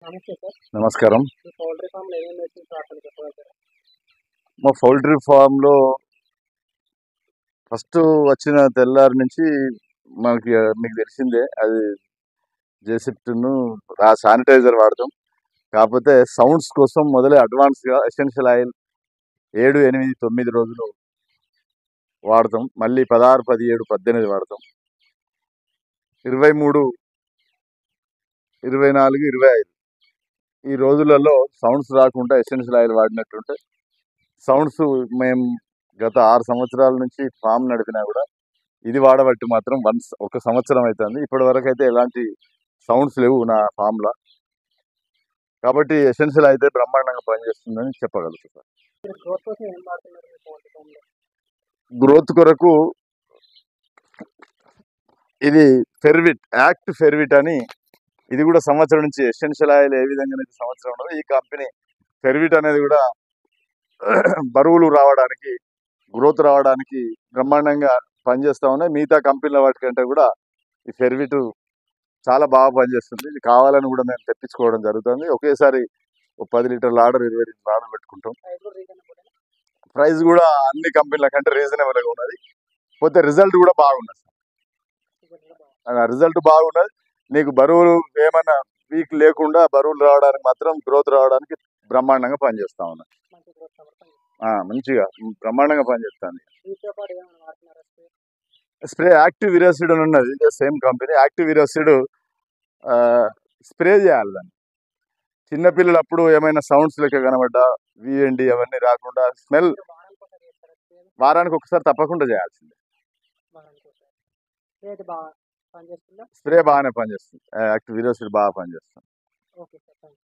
నమస్తే సార్ నమస్కారం ఈ పౌల్ట్రీ ఫామ్లో ఏమేమి మెడిసిన్స్ వాడతారు చెప్పగలుగుతారా మా పౌల్ట్రీ ఫామ్లో ఫస్ట్ వచ్చిన తెల్లారి నుంచి మనకి ఆ, మీకు తెలిసిందే అది జేసిప్ట్ను ఆ శానిటైజర్ వాడతాం కాకపోతే సౌండ్స్ కోసం మొదలే అడ్వాన్స్గా ఎసెన్షియల్ ఆయిల్ ఏడు ఎనిమిది తొమ్మిది రోజులు వాడతాం మళ్ళీ పదహారు పదిహేడు పద్దెనిమిది వాడతాం ఇరవై మూడు ఇరవై నాలుగు ఇరవై ఐదు ఈ రోజులలో సౌండ్స్ రాకుండా ఎసెన్షియల్ ఆయిల్ వాడినట్టుంటే సౌండ్స్ మేము గత ఆరు సంవత్సరాల నుంచి ఫామ్ నడిపినా కూడా ఇది వాడబట్టి మాత్రం వన్ ఒక సంవత్సరం అవుతుంది ఇప్పటి వరకు అయితే ఎలాంటి సౌండ్స్ లేవు నా ఫామ్లో కాబట్టి ఎసెన్షియల్ అయితే బ్రహ్మాండంగా పనిచేస్తుందని చెప్పగలుగుతాను మీరు గ్రోత్ కోసం ఏం వాడుతున్నారు మీ పౌల్ట్రీ ఫామ్లో గ్రోత్ కొరకు ఇది ఫెర్విట్ యాక్ట్ ఫెర్విట్ అని ఇది కూడా సంవత్సరం నుంచి ఎసెన్షియల్ ఆయిల్ ఏ విధంగా అయితే సంవత్సరం ఉన్నదో ఈ కంపెనీ ఫెర్విట్ అనేది కూడా బరువులు రావడానికి గ్రోత్ రావడానికి బ్రహ్మాండంగా పనిచేస్తూ ఉన్నాయి మిగతా కంపెనీల వాటికంటే కూడా ఈ ఫెర్విట్ చాలా బాగా పనిచేస్తుంది ఇది కావాలని కూడా మేము తెప్పించుకోవడం జరుగుతుంది ఒకేసారి ఒక పది లీటర్ల ఆర్డర్ ఇరవై లీటర్ల ఆర్డర్ పెట్టుకుంటాం ప్రైస్ కూడా రీజనబుల్ ప్రైస్ కూడా అన్ని కంపెనీల కంటే రీజనబుల్గా ఉన్నది పోతే రిజల్ట్ కూడా బాగున్నది రిజల్ట్ బాగున్నది నీకు బరువులు ఏమన్నా వీక్ లేకుండా బరువులు రావడానికి మాత్రం గ్రోత్ రావడానికి బ్రహ్మాండంగా పనిచేస్తా ఉన్నాయి మంచి గ్రోత్ కాబట్టి ఆ, మంచిగా బ్రహ్మాండంగా పనిచేస్తుంది వీటితో పాటు ఏమైనా వాడుతున్నారా స్ప్రే స్ప్రే యాక్టివ్ విరోసిడ్ అని ఉన్నది ఇదే సేమ్ కంపెనీ యాక్టివ్ విరోసిడ్ స్ప్రే చేయాలి దాన్ని చిన్నపిల్లలు అప్పుడు ఏమైనా సౌండ్స్ లెక్క కనబడ్డా విఎండి అవన్నీ రాకుండా స్మెల్ మీరు వారానికి ఒకసారి చేస్తారా స్ప్రే వారానికి ఒకసారి తప్పకుండా చేయాల్సిందే వారానికి ఒకసారి స్ప్రే అయితే బాగా పనిచేస్తుందా స్ప్రే బాగానే పనిచేస్తుంది యాక్టివ్ విరోసిడ్ బాగా పనిచేస్తుంది ఓకే సార్ థ్యాంక్ యూ